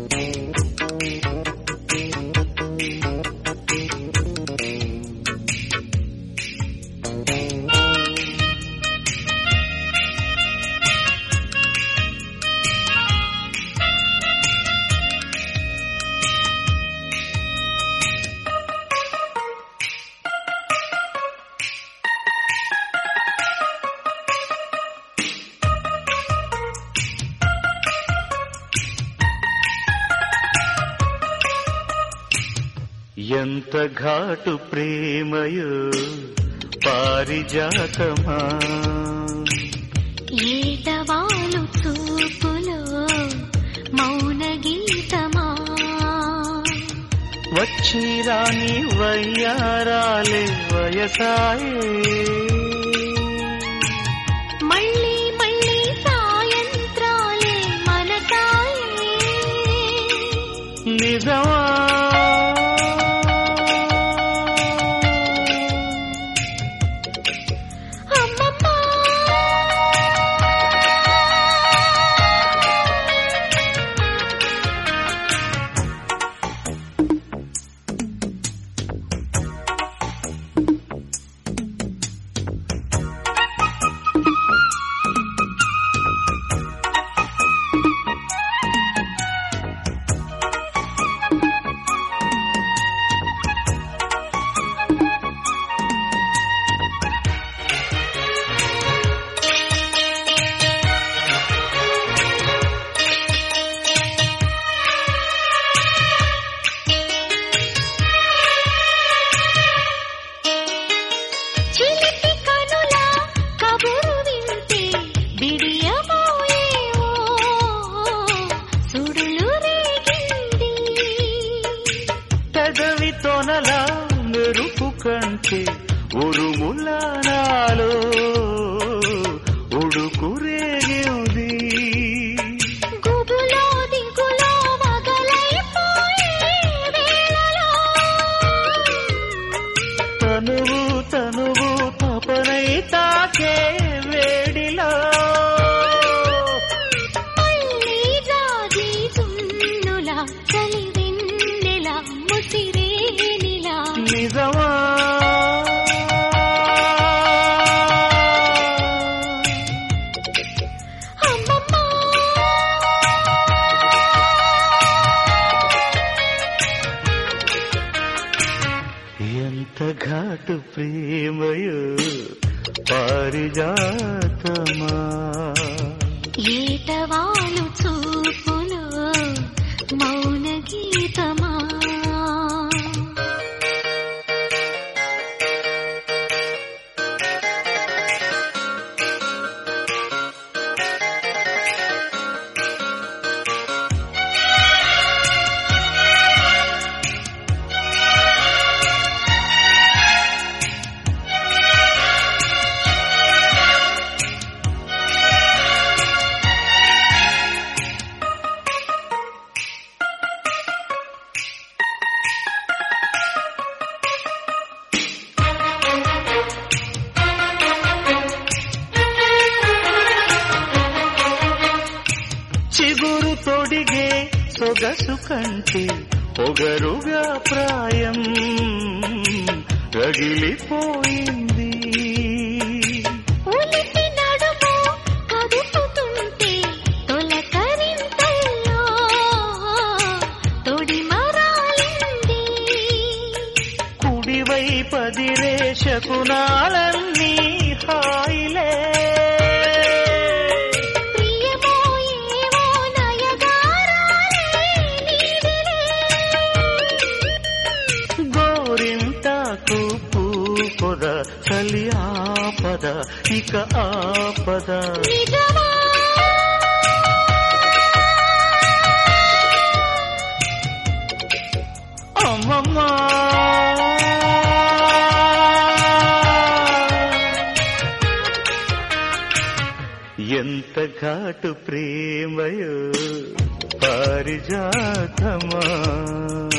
ఎంత ఘాటు ప్రేమయో పారిజాతమా ఏటవాలు చూపులో మౌన గీతమా వచ్చి రాని వయ్యారాలే వయసాయే మళ్ళీ మళ్ళీ సాయంత్రాలే మనసాయే నిజమా అమ్మమ్మా చిలిపి కనుల కబురు వింటే బిడియమోయేవో సుడులు రేగింది పెదవి తొనల మెరుపు కంటే ఉరుముల నాలో ఉడుకు రేగింది గుబులో దిగులో వగలైపోయే వేళలో తనువు తనువు తపనై తాకే వేడిలో మళ్ళీ జాజి చున్నుల చలి వెన్నెల ముసిరేనిలా నిజమా అమ్మమ్మా ఎంత ఘాటు ప్రేమయో పారిజాతమా ఏటవాలు చూపులో మౌన గీతమా చిగురు తొడిగే సొగసు కంటే పొగరుగా ప్రాయం రగిలిపోయింది ఉలిపి నడుము కదుపుతుంటే తొలకరింతల్లో తొడి మరాలింది కుడివై పదిరే శకునాలన్నీ హాయిలే ప్రియమో ఏవో నయగారాలే నీవిలే గోరింటాకు పూపొద చలి ఆపద ఇక ఆపద నిజమా అమ్మమ్మా ఎంత ఘాటు ప్రేమయో పారిజాతమా